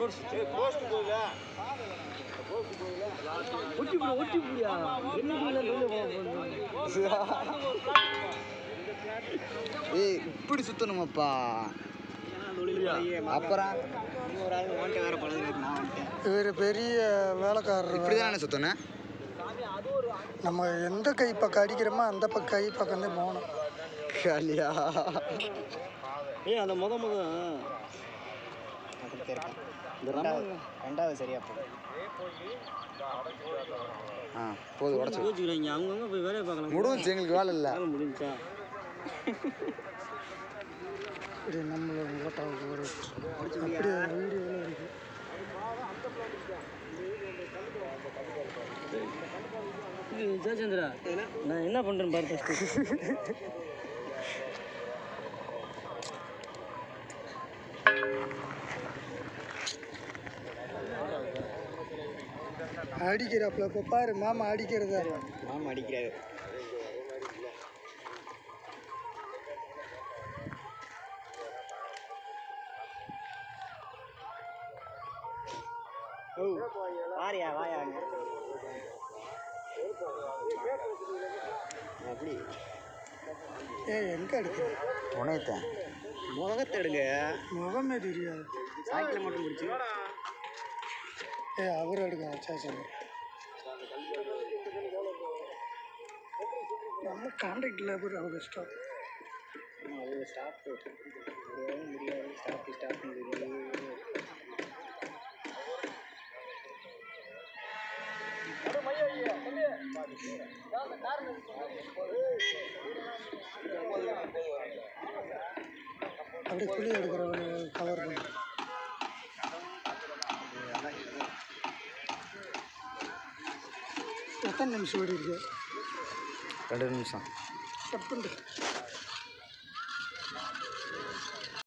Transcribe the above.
ஒட்டி போடு ஒட்டி போடியா ஏய் இப்படி சுத்தணுமாப்பா அப்புறம் ஒரு ஆள் வாண்ட வேற பழகுது நான் வந்துட்டேன் இவர் பெரிய வேலைக்காரர் இப்படி தானே சுத்தணும் நம்ம எந்த கை பக்கம் அடிக்கிறோமோ அந்த பக்கம் கை பக்கம் தான் போகணும் காலியா ஏய் அந்த முத முத இந்த ரெண்டாவது ரெண்டாவது சரியா போகுது ஆ போதும் உடச்சு யோசிக்கிறாங்க அவங்கவுங்க போய் வேலையை பார்க்கலாம் முடிஞ்சு எங்களுக்கு வேலை இல்லை வேலை முடிஞ்சா இது நம்மளோட ஓட்டாவுக்கு ஒரு அப்படியே வீடியோவில் இருக்கு இது ஜெயச்சந்திரா நான் என்ன பண்ணுறேன்னு பாரு ஃபஸ்ட்டு அடிக்கிறாப்புல இப்போ பாரு மாமா அடிக்கிறத மாமா அடிக்கிறாரு ஓ வாரியா வாயா அங்க. அப்படி ஏ எங்கே அடிக்கிற உனையத்தேன் முகத்தை எடுங்க முகமே தெரியாது சாய்க்கில் மட்டும் பிடிச்சி ஏ அவர் எடுக்க சரி நம்ம கான்டாக்ட் லேபர் அவங்க இஷ்டம் அது ஸ்டாப் முடியாது முடியாது ஸ்டாப் ஸ்டாப் அப்படியே குழி எடுக்கிறவங்க கவர் பண்ணி எத்தனை நிமிஷம் ஓடி இருக்கு ரெண்டு நிமிஷம் கட் பண்ணிட்டு